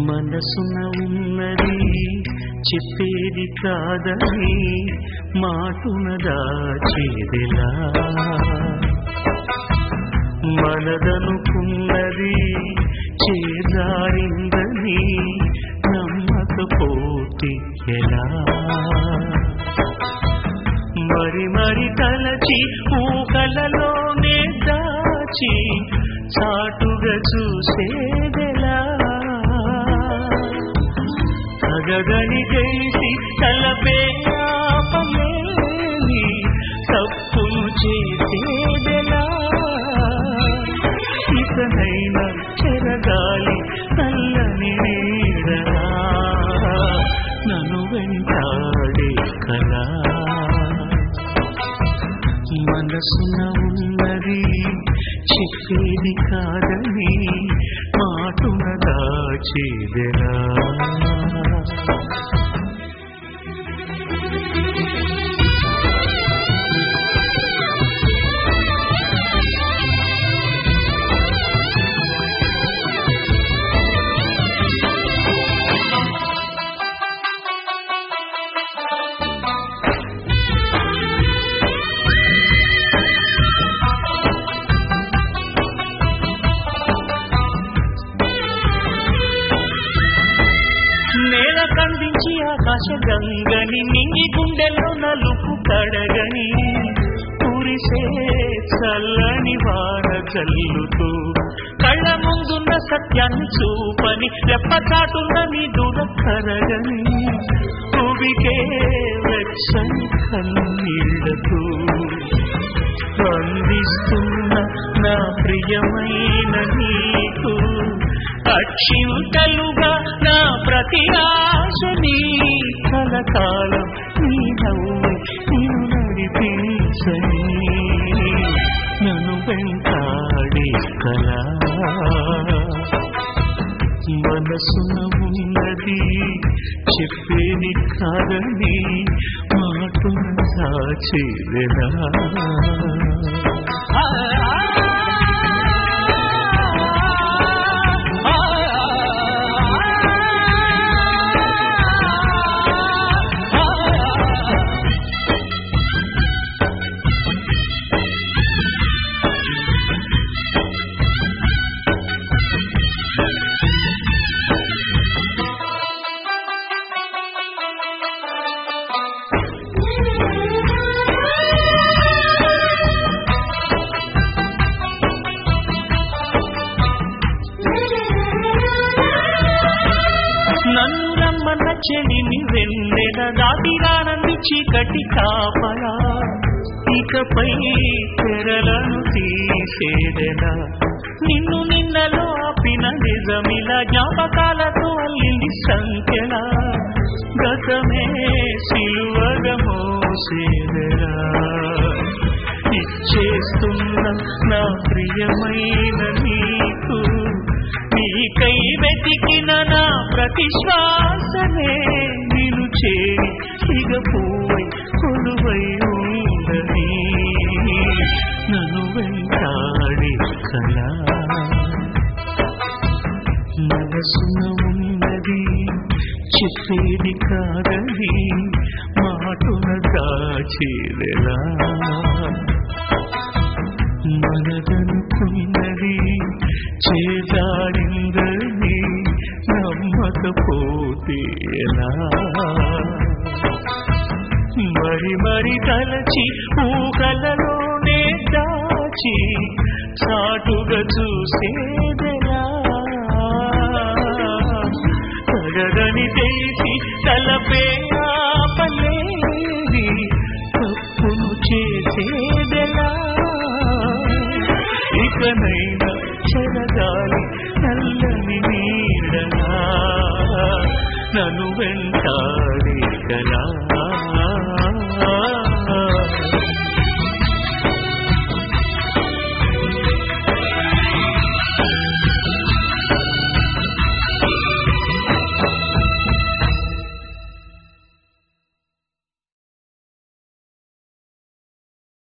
మనసున ఉన్నది చెప్పేది కాదని మాటున దాచేదిలా మనదనుకున్నది చేదారిందని నమ్మకపోతే ఎలా మరి మరి తలచి ఊకలలోనే దాచి చాటుగా చూసేదెలా తగదని తెలిసి తలపే ఆపలేని తప్పులు చేసేదెలా ఇకనైనా చెరగాలి నల్లని నీడలా నన్ను వెంటాడే కలా మనసున ఉన్నది చెప్పేది కాదని మాటున దాచేదెలా నేల కందించి ఆకాశ గంగని నింగి గుండెలో నలుపు కడగని కురిసే చల్లని వాన జల్లుతూ కళ్ళ ముందున్న సత్యాన్ని చూపని రెప్పచాటున్న నీ దూర కరగని ఉవికే వెచ్చని కన్నీళ్లతో అందిస్తున్న నా ప్రియమైన నీకు అక్షింతలుగా నా ప్రతి ఆశని కలకాలం నీ నవ్వు నేను నడిపించని నన్ను వెంటాడే కలా మనసున ఉన్నది చెప్పేది కాదని మాటను దాచేదెలా నన్ను రమ్మన్న చెలిని వెన్నెల దాటిరానంది చీకటి కాపలా ఇకపై తెరలను తీసేదెలా నిన్ను నిన్నలో ఆపిన నిజమిలా జ్ఞాపకాలతో అల్లింది సంఖ్యలా గతమే సిలువగా మోసేదెలా ఇచ్చేస్తున్న నా ప్రియమైన నీకు నీకై వెతికిన నా ప్రతి శ్వాసనే నిన్ను చేరి ఇక పోవై కొలువై ఉండని నన్ను వెంటాడి కలా మనసున ఉన్నది చెప్పేది కాదని మాటున దాచేదెలా మనదనుకున్నది చేదాడిందని నమ్మకపోతే ఎలా మరి మరి తలచి ఊహలలోనే దాచి చాటుగా చూసేదెలా తగదని తెలిసి తలపే ఆపలేని తప్పును చేసేదెలా ఇకనైనా చెరగాలి నల్లని నీడలా నన్ను వెంటాడే కలా